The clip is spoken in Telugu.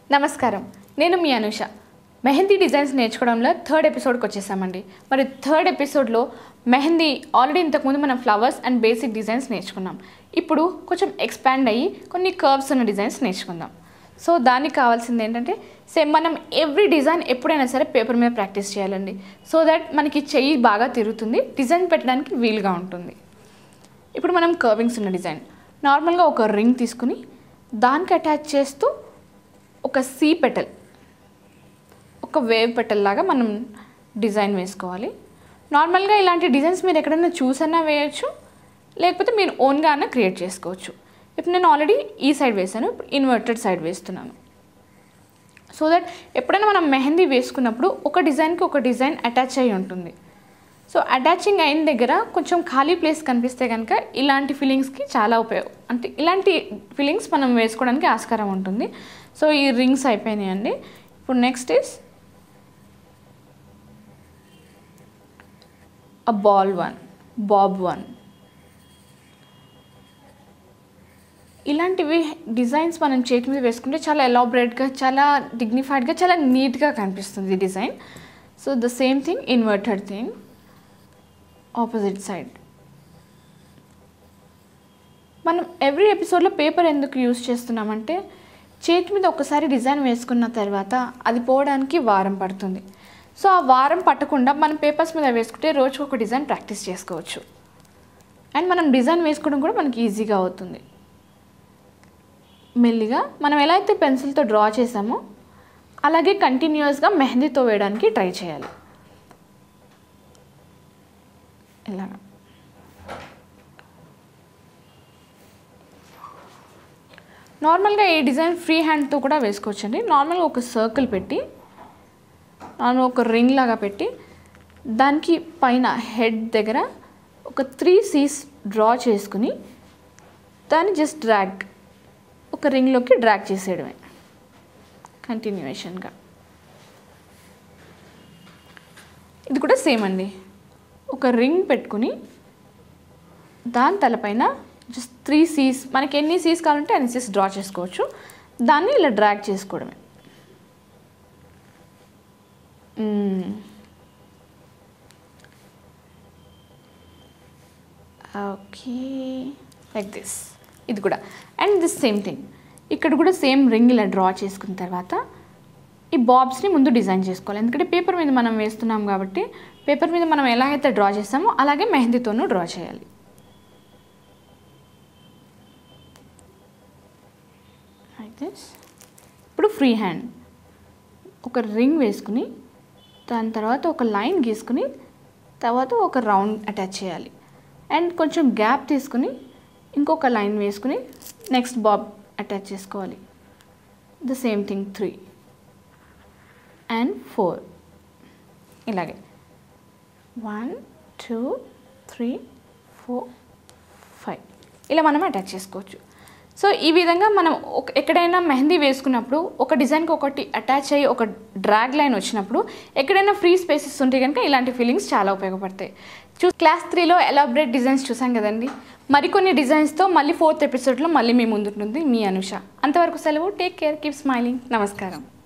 నమస్కారం నేను మీ అనుష మెహందీ డిజైన్స్ నేర్చుకోవడంలో థర్డ్ ఎపిసోడ్కి వచ్చేసామండి మరి థర్డ్ ఎపిసోడ్లో మెహందీ ఆల్రెడీ ఇంతకుముందు మనం ఫ్లవర్స్ అండ్ బేసిక్ డిజైన్స్ నేర్చుకున్నాం ఇప్పుడు కొంచెం ఎక్స్పాండ్ అయ్యి కొన్ని కర్వ్స్ ఉన్న డిజైన్స్ నేర్చుకుందాం సో దానికి కావాల్సింది ఏంటంటే సేమ్ మనం ఎవ్రీ డిజైన్ ఎప్పుడైనా సరే పేపర్ మీద ప్రాక్టీస్ చేయాలండి సో దట్ మనకి చెయ్యి బాగా తిరుగుతుంది డిజైన్ పెట్టడానికి వీలుగా ఉంటుంది ఇప్పుడు మనం కర్వింగ్స్ ఉన్న డిజైన్ నార్మల్గా ఒక రింగ్ తీసుకుని దానికి అటాచ్ చేస్తూ ఒక సీ పెటల్ ఒక వేవ్ పెటల్ లాగా మనం డిజైన్ వేసుకోవాలి నార్మల్గా ఇలాంటి డిజైన్స్ మీరు ఎక్కడైనా చూసన్నా వేయచ్చు లేకపోతే మీరు ఓన్గా అన్న క్రియేట్ చేసుకోవచ్చు ఇప్పుడు నేను ఆల్రెడీ ఈ సైడ్ వేసాను ఇప్పుడు ఇన్వర్టెడ్ సైడ్ వేస్తున్నాను సో దట్ ఎప్పుడైనా మనం మెహందీ వేసుకున్నప్పుడు ఒక డిజైన్కి ఒక డిజైన్ అటాచ్ అయి ఉంటుంది సో అటాచింగ్ అయిన దగ్గర కొంచెం ఖాళీ ప్లేస్ కనిపిస్తే కనుక ఇలాంటి ఫీలింగ్స్కి చాలా ఉపయోగం అంటే ఇలాంటి ఫీలింగ్స్ మనం వేసుకోవడానికి ఆస్కారం ఉంటుంది సో ఈ రింగ్స్ అయిపోయినాయండి ఇప్పుడు next is a ball one bob one ఇలాంటివి డిజైన్స్ మనం చేతి మీద వేసుకుంటే చాలా ఎలాబరేట్గా చాలా డిగ్నిఫైడ్గా చాలా నీట్గా కనిపిస్తుంది ఈ design so the same thing inverted thing opposite side మనం ఎవ్రీ ఎపిసోడ్లో పేపర్ ఎందుకు యూస్ చేస్తున్నామంటే చేతి మీద ఒకసారి డిజైన్ వేసుకున్న తర్వాత అది పోవడానికి వారం పడుతుంది సో ఆ వారం పట్టకుండా మనం పేపర్స్ మీద వేసుకుంటే రోజుకు ఒక డిజైన్ ప్రాక్టీస్ చేసుకోవచ్చు అండ్ మనం డిజైన్ వేసుకోవడం కూడా మనకి ఈజీగా అవుతుంది మెల్లిగా మనం ఎలా అయితే పెన్సిల్తో డ్రా చేసామో అలాగే కంటిన్యూస్గా మెహందీతో వేయడానికి ట్రై చేయాలి ఇలాగా నార్మల్గా ఈ డిజైన్ ఫ్రీ హ్యాండ్తో కూడా వేసుకోవచ్చండి నార్మల్గా ఒక సర్కిల్ పెట్టి నార్మల్ ఒక రింగ్ లాగా పెట్టి దానికి పైన హెడ్ దగ్గర ఒక త్రీ సీస్ డ్రా చేసుకుని దాన్ని జస్ట్ డ్రాగ్ ఒక రింగ్లోకి డ్రాగ్ చేసేయడమే కంటిన్యూషన్గా ఇది కూడా సేమ్ అండి ఒక రింగ్ పెట్టుకుని దాని తలపైన జస్ట్ త్రీ సీస్ మనకి ఎన్ని సీస్ కావాలంటే అన్ని సీస్ డ్రా చేసుకోవచ్చు దాన్ని ఇలా డ్రాగ్ చేసుకోవడమే ఓకే లైక్ దిస్ ఇది కూడా అండ్ దిస్ సేమ్ థింగ్ ఇక్కడ కూడా సేమ్ రింగ్ ఇలా డ్రా చేసుకున్న తర్వాత ఈ బాబ్స్ని ముందు డిజైన్ చేసుకోవాలి ఎందుకంటే పేపర్ మీద మనం వేస్తున్నాం కాబట్టి పేపర్ మీద మనం ఎలా అయితే డ్రా చేస్తామో అలాగే మెహందీతోనూ డ్రా చేయాలి లైక్ దిస్ ఇప్పుడు ఫ్రీ హ్యాండ్ ఒక రింగ్ వేసుకుని దాని తర్వాత ఒక లైన్ గీసుకుని తర్వాత ఒక రౌండ్ అటాచ్ చేయాలి అండ్ కొంచెం గ్యాప్ తీసుకుని ఇంకొక లైన్ వేసుకుని నెక్స్ట్ బాబ్ అటాచ్ చేసుకోవాలి the same thing three and four ఇలాగే one two three four five ఇలా మనం అటాచ్ చేసుకోవచ్చు సో ఈ విధంగా మనం ఒక ఎక్కడైనా మెహందీ వేసుకున్నప్పుడు ఒక డిజైన్కి ఒకటి అటాచ్ అయ్యి ఒక డ్రాగ్ లైన్ వచ్చినప్పుడు ఎక్కడైనా ఫ్రీ స్పేసెస్ ఉంటే కనుక ఇలాంటి ఫీలింగ్స్ చాలా ఉపయోగపడతాయి చూ క్లాస్ త్రీలో ఎలాబరేట్ డిజైన్స్ చూసాం కదండి మరికొన్ని డిజైన్స్తో మళ్ళీ ఫోర్త్ ఎపిసోడ్లో మళ్ళీ మీ ముందుంటుంది మీ అనుష అంతవరకు సెలవు టేక్ కేర్ కీప్ స్మైలింగ్ నమస్కారం